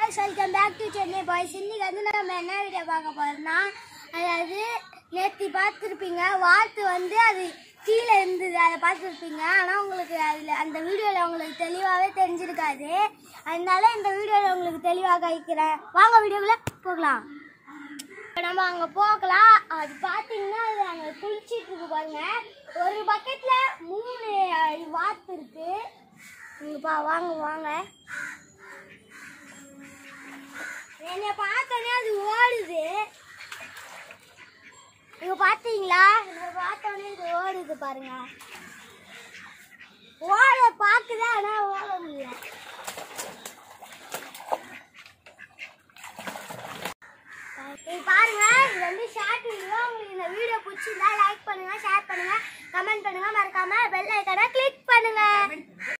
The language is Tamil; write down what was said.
guys welcome back to Chennai boys இன்னைக்கு வந்து நம்ம என்ன வீடியோ பார்க்க போறோம்னா அதாவது நேற்று பார்த்துருப்பீங்க வாத்து வந்து அது கீழே இருந்தது அதை பார்த்துருப்பீங்க ஆனால் உங்களுக்கு அதில் அந்த வீடியோவில் உங்களுக்கு தெளிவாகவே தெரிஞ்சிருக்காது அதனால இந்த வீடியோவில் உங்களுக்கு தெளிவாக வைக்கிறேன் வாங்க வீடியோக்குள்ள போகலாம் இப்போ நம்ம அங்கே போகலாம் அது பார்த்தீங்கன்னா அது அங்கே குளிச்சிட்டு இருக்கு பாருங்க ஒரு பக்கெட்டில் மூணு அஹ், வாத்து இருக்கு இங்க பா வாங்க வாங்க என்னை பார்த்தோன்னே அது ஓடுது இங்க பாத்தீங்களா இங்க பார்த்தோன்னே இது ஓடுது பாருங்க ஓட பாக்குது ஆனா ஓட